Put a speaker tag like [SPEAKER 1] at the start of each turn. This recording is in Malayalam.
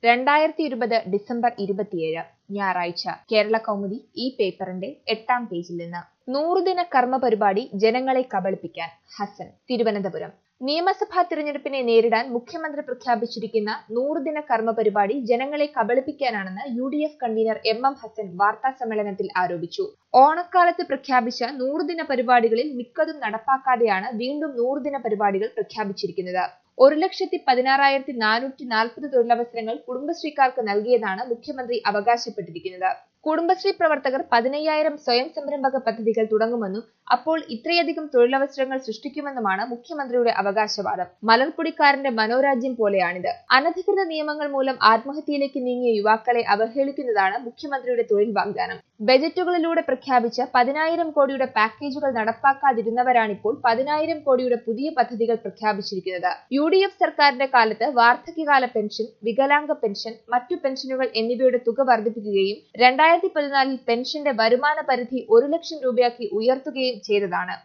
[SPEAKER 1] രണ്ടായിരത്തി ഇരുപത് ഡിസംബർ ഇരുപത്തിയേഴ് ഞായറാഴ്ച കേരള കൗമുദി ഈ പേപ്പറിന്റെ എട്ടാം പേജിൽ നിന്ന് നൂറുദിന കർമ്മ പരിപാടി ജനങ്ങളെ കബളിപ്പിക്കാൻ ഹസൻ തിരുവനന്തപുരം നിയമസഭാ തിരഞ്ഞെടുപ്പിനെ നേരിടാൻ മുഖ്യമന്ത്രി പ്രഖ്യാപിച്ചിരിക്കുന്ന നൂറുദിന കർമ്മ പരിപാടി ജനങ്ങളെ കബളിപ്പിക്കാനാണെന്ന് U D F convenor M M Hasan വാർത്താ സമ്മേളനത്തിൽ ആരോപിച്ചു ഓണക്കാലത്ത് പ്രഖ്യാപിച്ച നൂറുദിന പരിപാടികളിൽ മിക്കതും നടപ്പാക്കാതെയാണ് വീണ്ടും നൂറുദിന പരിപാടികൾ പ്രഖ്യാപിച്ചിരിക്കുന്നത് ഒരു ലക്ഷത്തി പതിനാറായിരത്തി നാനൂറ്റി നാൽപ്പത് തൊഴിലവസരങ്ങൾ കുടുംബശ്രീക്കാർക്ക് നൽകിയതാണ് മുഖ്യമന്ത്രി അവകാശപ്പെട്ടിരിക്കുന്നത് കുടുംബശ്രീ പ്രവർത്തകർ പതിനയ്യായിരം സ്വയം സംരംഭക പദ്ധതികൾ തുടങ്ങുമെന്നും അപ്പോൾ ഇത്രയധികം തൊഴിലവസരങ്ങൾ സൃഷ്ടിക്കുമെന്നുമാണ് മുഖ്യമന്ത്രിയുടെ അവകാശവാദം മലർപ്പൊടിക്കാരന്റെ മനോരാജ്യം പോലെയാണിത് അനധികൃത നിയമങ്ങൾ മൂലം ആത്മഹത്യയിലേക്ക് നീങ്ങിയ യുവാക്കളെ അവഹേളിക്കുന്നതാണ് മുഖ്യമന്ത്രിയുടെ തൊഴിൽ വാഗ്ദാനം ബജറ്റുകളിലൂടെ പ്രഖ്യാപിച്ച പതിനായിരം കോടിയുടെ പാക്കേജുകൾ നടപ്പാക്കാതിരുന്നവരാണിപ്പോൾ പതിനായിരം കോടിയുടെ പുതിയ പദ്ധതികൾ പ്രഖ്യാപിച്ചിരിക്കുന്നത് യു ഡി എഫ് സർക്കാരിന്റെ കാലത്ത് വാർദ്ധക്യകാല പെൻഷൻ വികലാംഗ പെൻഷൻ മറ്റു പെൻഷനുകൾ എന്നിവയുടെ തുക വർദ്ധിപ്പിക്കുകയും രണ്ടായിരത്തി പതിനാലിൽ പെൻഷന്റെ വരുമാന പരിധി ഒരു ലക്ഷം രൂപയാക്കി ഉയർത്തുകയും ചെയ്തതാണ്